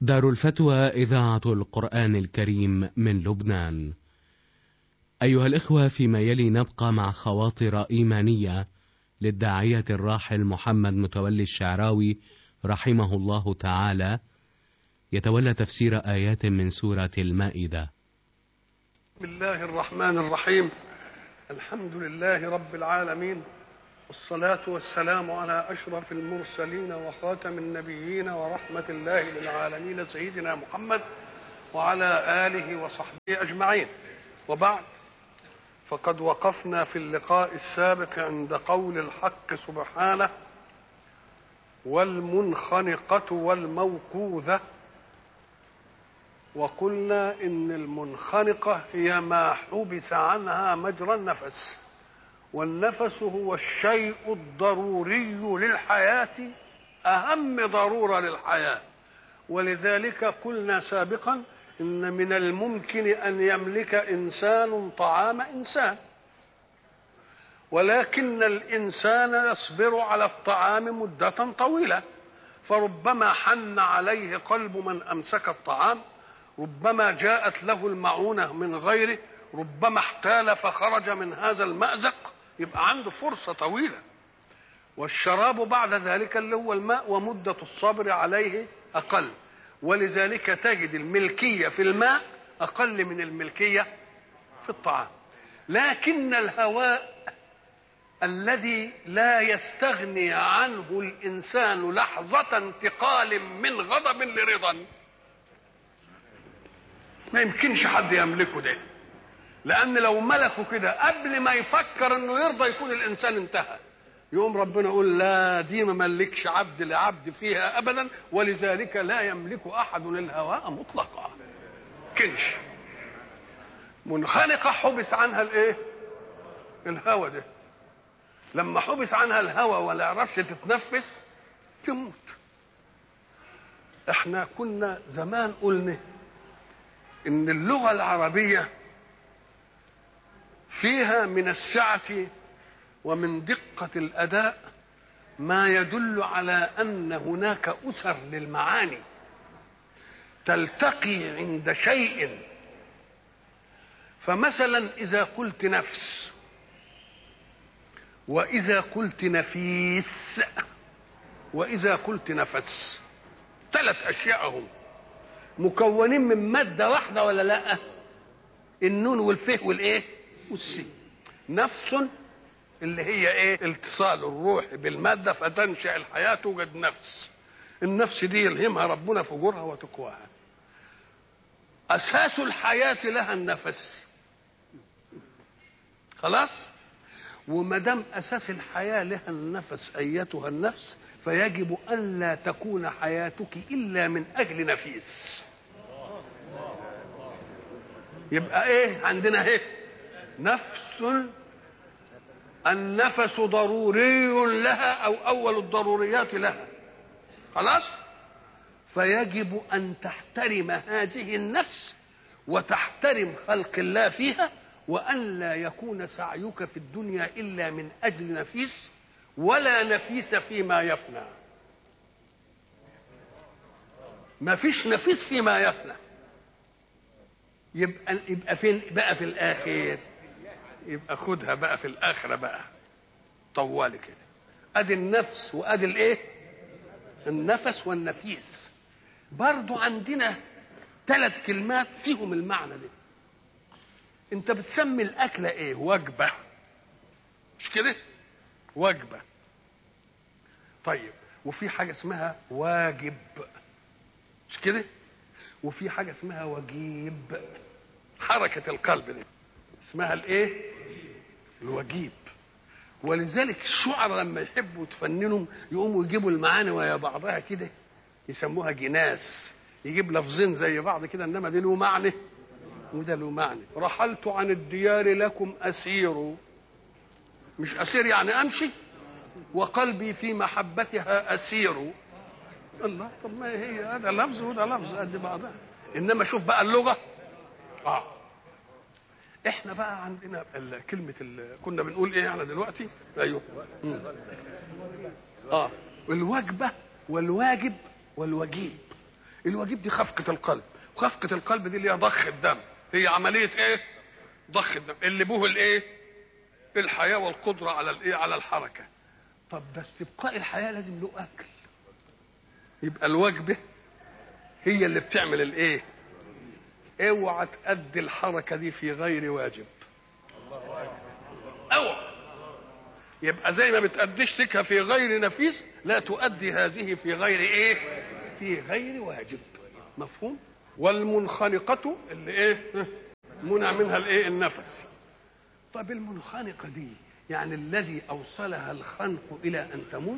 دار الفتوى إذاعة القرآن الكريم من لبنان. أيها الإخوة فيما يلي نبقى مع خواطر إيمانية للداعية الراحل محمد متولي الشعراوي رحمه الله تعالى يتولى تفسير آيات من سورة المائدة. بسم الله الرحمن الرحيم الحمد لله رب العالمين والصلاة والسلام على أشرف المرسلين وخاتم النبيين ورحمة الله للعالمين سيدنا محمد وعلى آله وصحبه أجمعين وبعد فقد وقفنا في اللقاء السابق عند قول الحق سبحانه والمنخنقة والموقوذة وقلنا إن المنخنقة هي ما حبس عنها مجرى النفس والنفس هو الشيء الضروري للحياة أهم ضرورة للحياة ولذلك قلنا سابقا إن من الممكن أن يملك إنسان طعام إنسان ولكن الإنسان يصبر على الطعام مدة طويلة فربما حن عليه قلب من أمسك الطعام ربما جاءت له المعونة من غيره ربما احتال فخرج من هذا المأزق يبقى عنده فرصة طويلة والشراب بعد ذلك اللي هو الماء ومدة الصبر عليه أقل ولذلك تجد الملكية في الماء أقل من الملكية في الطعام لكن الهواء الذي لا يستغني عنه الإنسان لحظة انتقال من غضب لرضا ما يمكنش حد يملكه ده لان لو ملكه كده قبل ما يفكر انه يرضى يكون الانسان انتهى يقوم ربنا يقول لا دي ما ملكش عبد لعبد فيها ابدا ولذلك لا يملك احد الهواء مطلقا كنش منخنقه حبس عنها الايه الهوى ده لما حبس عنها الهوى ولا عرفش تتنفس تموت احنا كنا زمان قلنا ان اللغه العربيه فيها من السعه ومن دقه الاداء ما يدل على ان هناك اسر للمعاني تلتقي عند شيء فمثلا اذا قلت نفس واذا قلت نفيس واذا قلت نفس ثلاث اشياء هم مكونين من مادة واحدة ولا لا النون والفه والايه والسين نفس اللي هي ايه اتصال الروح بالمادة فتنشأ الحياة توجد نفس النفس دي يلهمها ربنا فجورها وتقواها أساس الحياة لها النفس خلاص وما دام أساس الحياة لها النفس أيتها النفس فيجب ألا تكون حياتك إلا من أجل نفيس يبقى إيه عندنا إيه نفس النفس ضروري لها أو أول الضروريات لها خلاص فيجب أن تحترم هذه النفس وتحترم خلق الله فيها وأن لا يكون سعيك في الدنيا إلا من أجل نفيس ولا نفيس فيما يفنى ما فيش نفيس فيما يفنى يبقى يبقى فين بقى في الاخر يبقى خدها بقى في الاخره بقى طوالي كده ادي النفس وادي الايه النفس والنفيس برضو عندنا ثلاث كلمات فيهم المعنى ده انت بتسمي الاكله ايه وجبه مش كده وجبة طيب وفي حاجة اسمها واجب مش كده وفي حاجة اسمها وجيب حركة القلب دي اسمها الايه الوجيب ولذلك الشعراء لما يحبوا يتفننوا يقوموا يجيبوا المعاني ويا بعضها كده يسموها جناس يجيب لفظين زي بعض كده انما دي له معنى وده له معنى رحلت عن الديار لكم اسير مش أسير يعني أمشي وقلبي في محبتها أسير الله طب ما هي هذا لفظ وده لفظ قد بعضها إنما شوف بقى اللغة آه احنا بقى عندنا ال- كلمة ال- كنا بنقول ايه احنا دلوقتي ايوه مم. اه الوجبة والواجب والوجيب الواجب دي خفقه القلب وخفقه القلب دي اللي هي ضخ الدم هي عمليه ايه ضخ الدم اللي به الايه الحياه والقدره على الايه على الحركه طب بس ابقاء الحياه لازم له اكل يبقى الوجبه هي اللي بتعمل الايه اوعى تأدي الحركه دي في غير واجب اوعى يبقى زي ما بتأديش تكها في غير نفيس لا تؤدي هذه في غير ايه في غير واجب مفهوم والمنخنقة اللي ايه منع منها الايه النفس طب المنخنقة دي يعني الذي أوصلها الخنق إلى أن تموت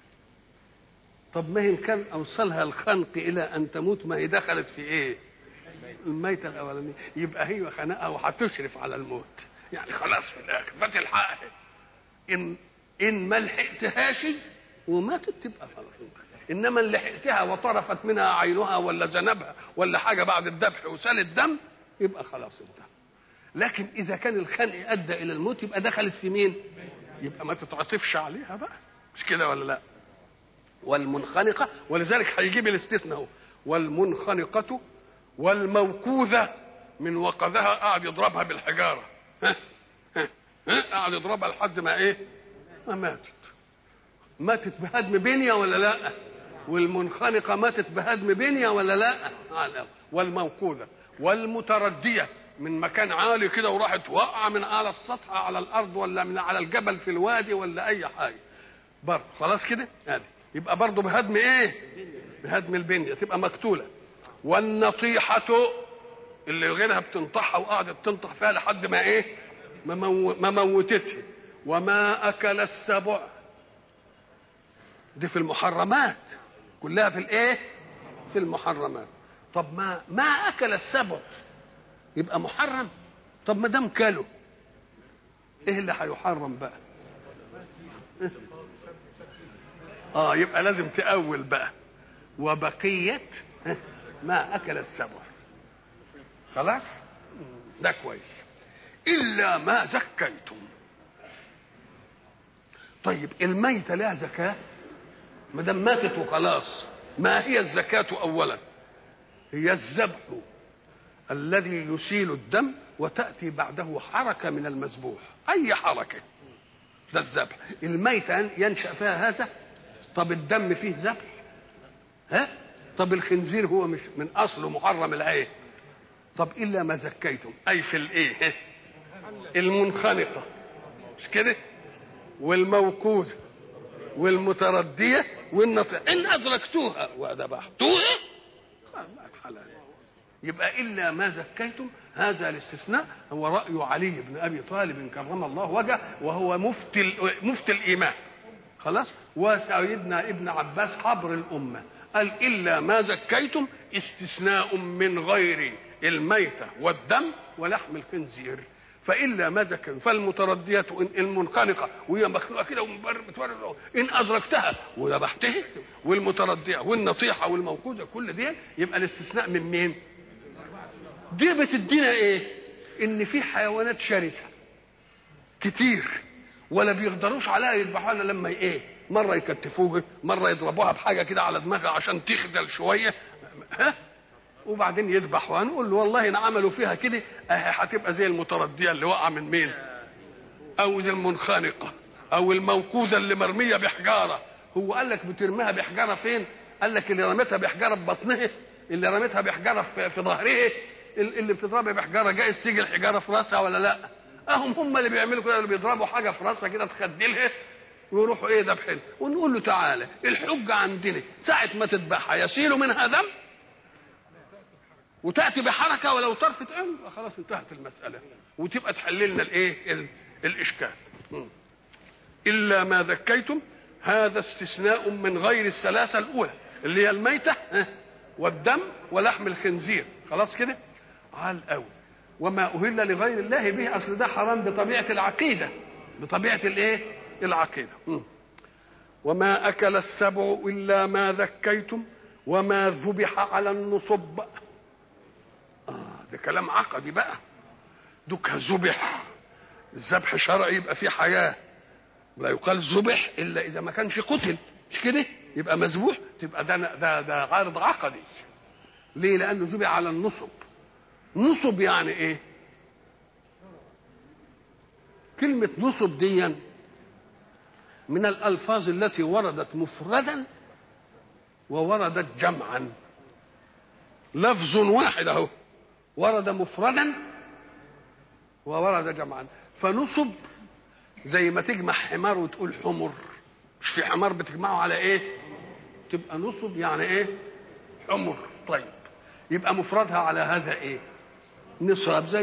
طب ما هي كان أوصلها الخنق إلى أن تموت ما هي دخلت في إيه الميتة الأولانية يبقى هي خنقها وهتشرف على الموت يعني خلاص في الآخر فتلحقها إن إن ما لحقتهاش وماتت تبقى خلاص إنما إن لحقتها وطرفت منها عينها ولا ذنبها ولا حاجة بعد الذبح وسال الدم يبقى خلاص انتهى لكن اذا كان الخنق ادى الى الموت يبقى دخلت في مين يبقى ما تتعطفش عليها بقى مش كده ولا لا والمنخنقه ولذلك هيجيب الاستثناء اهو والمنخنقه والموكوذه من وقذها قعد يضربها بالحجاره ها ها ها قعد يضربها لحد ما ايه ما ماتت ماتت بهدم بنيه ولا لا والمنخنقه ماتت بهدم بنيه ولا لا والموكوذه والمترديه من مكان عالي كده وراحت واقعه من على السطح على الارض ولا من على الجبل في الوادي ولا اي حاجه برضه خلاص كده ادي يبقى برضه بهدم ايه بهدم البنيه تبقى مقتوله والنطيحه اللي غيرها بتنطحها وقعدت تنطح فيها لحد ما ايه ما, مو... ما موتتها وما اكل السبع دي في المحرمات كلها في الايه في المحرمات طب ما ما اكل السبع يبقى محرم طب ما دام كله ايه اللي هيحرم بقى اه يبقى لازم تأول بقى وبقية ما أكل السبع خلاص ده كويس إلا ما زكيتم طيب الميتة لها زكاة ما دام ماتت وخلاص ما هي الزكاة أولا هي الذبح الذي يسيل الدم وتأتي بعده حركة من المذبوح أي حركة ده الذبح الميتة ينشأ فيها هذا طب الدم فيه ذبح ها طب الخنزير هو مش من أصله محرم العين طب إلا ما زكيتم أي في الإيه المنخنقة مش كده والموقوذة والمتردية والنطية إن أدركتوها وذبحتوها حلال يبقى الا ما زكيتم هذا الاستثناء هو راي علي بن ابي طالب كرم الله وجهه وهو مفتي مفتي الايمان خلاص وسيدنا ابن عباس حبر الامه قال الا ما زكيتم استثناء من غير الميته والدم ولحم الخنزير فالا ما زكيتم فالمترديه المنخنقه وهي مخلوقه كده ومتورد ان ادركتها وذبحتها والمترديه والنصيحه والموقوذه كل دي يبقى الاستثناء من مين؟ دي بتدينا ايه ان في حيوانات شرسه كتير ولا بيقدروش عليها يذبحوها الا لما ايه مره يكتفوها مره يضربوها بحاجه كده على دماغها عشان تخدل شويه ها وبعدين يذبحوها نقول له والله ان عملوا فيها كده هتبقى زي المترديه اللي وقع من مين او زي المنخنقه او الموقوذه اللي مرميه بحجاره هو قال لك بترميها بحجاره فين قال لك اللي رميتها بحجاره في بطنها اللي رميتها بحجاره في, في ظهرها اللي بتضربها بحجاره جايز تيجي الحجاره في راسها ولا لا اهم هم اللي بيعملوا كده اللي بيضربوا حاجه في راسها كده تخدلها ويروحوا ايه ذبحين ونقول له تعالى الحجه عندنا ساعه ما تذبحها يسيل منها دم وتاتي بحركه ولو طرفه عين خلاص انتهت المساله وتبقى تحل لنا الايه الاشكال الا ما ذكيتم هذا استثناء من غير الثلاثه الاولى اللي هي الميته والدم ولحم الخنزير خلاص كده عال قوي وما اهل لغير الله به اصل ده حرام بطبيعه العقيده بطبيعه الايه العقيده م. وما اكل السبع الا ما ذكيتم وما ذبح على النصب آه ده كلام عقدي بقى دوك ذبح الذبح شرعي يبقى فيه حياه ولا يقال ذبح الا اذا ما كانش قتل مش كده يبقى مذبوح تبقى ده ده ده عارض عقدي ليه لانه جبع على النصب نصب يعني ايه كلمة نصب دي من الألفاظ التي وردت مفردا ووردت جمعا لفظ واحد اهو ورد مفردا وورد جمعا فنصب زي ما تجمع حمار وتقول حمر مش في حمار بتجمعه على ايه تبقى نصب يعني ايه حمر طيب يبقى مفردها على هذا ايه نصاب زي